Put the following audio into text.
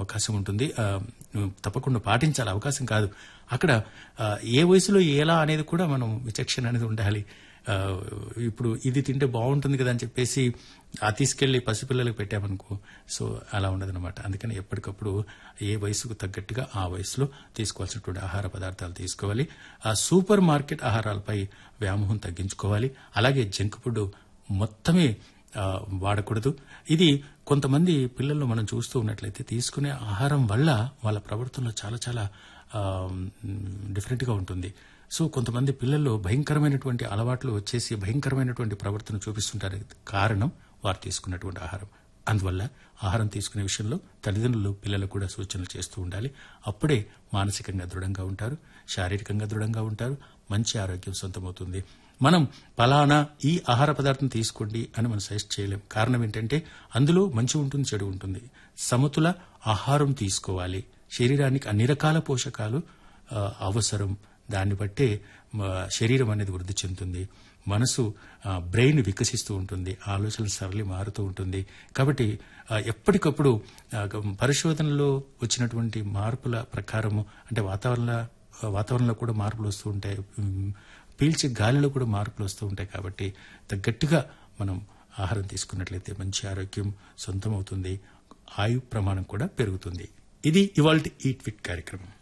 అవకాశం ఉంటుంది ఆ, తప్పకుండా పాటించాలి అవకాశం కాదు అక్కడ ఆ, ఏ వయసులో ఎలా అనేది కూడా మనం విచక్షణ అనేది ఉండాలి ఆ, ఇప్పుడు ఇది తింటే బాగుంటుంది కదా అని చెప్పేసి ఆ తీసుకెళ్లి పసిపిల్లలకు పెట్టామనుకో సో అలా ఉండదన్నమాట అందుకని ఎప్పటికప్పుడు ఏ వయసుకు తగ్గట్టుగా ఆ వయసులో తీసుకోవాల్సినటువంటి ఆహార పదార్థాలు తీసుకోవాలి ఆ సూపర్ మార్కెట్ ఆహారాలపై వ్యామోహం తగ్గించుకోవాలి అలాగే జంక్ ఫుడ్ మొత్తమే ఆ, వాడకూడదు ఇది కొంతమంది పిల్లల్లో మనం చూస్తూ ఉన్నట్లయితే తీసుకునే ఆహారం వల్ల వాళ్ళ ప్రవర్తనలో చాలా చాలా డిఫరెంట్ గా ఉంటుంది సో కొంతమంది పిల్లల్లో భయంకరమైనటువంటి అలవాట్లు వచ్చేసి భయంకరమైనటువంటి ప్రవర్తన చూపిస్తుంటారు కారణం వారు తీసుకున్నటువంటి ఆహారం అందువల్ల ఆహారం తీసుకునే విషయంలో తల్లిదండ్రులు పిల్లలకు కూడా సూచనలు చేస్తూ ఉండాలి అప్పుడే మానసికంగా దృఢంగా ఉంటారు శారీరకంగా దృఢంగా ఉంటారు మంచి ఆరోగ్యం సొంతమవుతుంది మనం పలానా ఈ ఆహార పదార్థం తీసుకోండి అని మనం సజెస్ట్ చేయలేం కారణం ఏంటంటే అందులో మంచి ఉంటుంది చెడు ఉంటుంది సమతుల ఆహారం తీసుకోవాలి శరీరానికి అన్ని రకాల పోషకాలు ఆ, అవసరం దాన్ని బట్టే మ, శరీరం అనేది వృద్ధి చెందుతుంది మనసు ఆ, బ్రెయిన్ వికసిస్తూ ఉంటుంది ఆలోచన సరళి మారుతూ ఉంటుంది కాబట్టి ఆ, ఎప్పటికప్పుడు ఆ, గ- పరిశోధనలో వచ్చినటువంటి మార్పుల ప్రకారము అంటే వాతావరణ వాతావరణంలో కూడా మార్పులు వస్తూ ఉంటాయి ఉమ్, పీల్చే గాలిలో కూడా మార్పులు వస్తూ ఉంటాయి కాబట్టి తగ్గట్టుగా మనం ఆహారం తీసుకున్నట్లయితే మంచి ఆరోగ్యం సొంతం అవుతుంది ఆయు ప్రమాణం కూడా పెరుగుతుంది ఇది ఇవాల్టి ఈట్ ఫిట్ కార్యక్రమం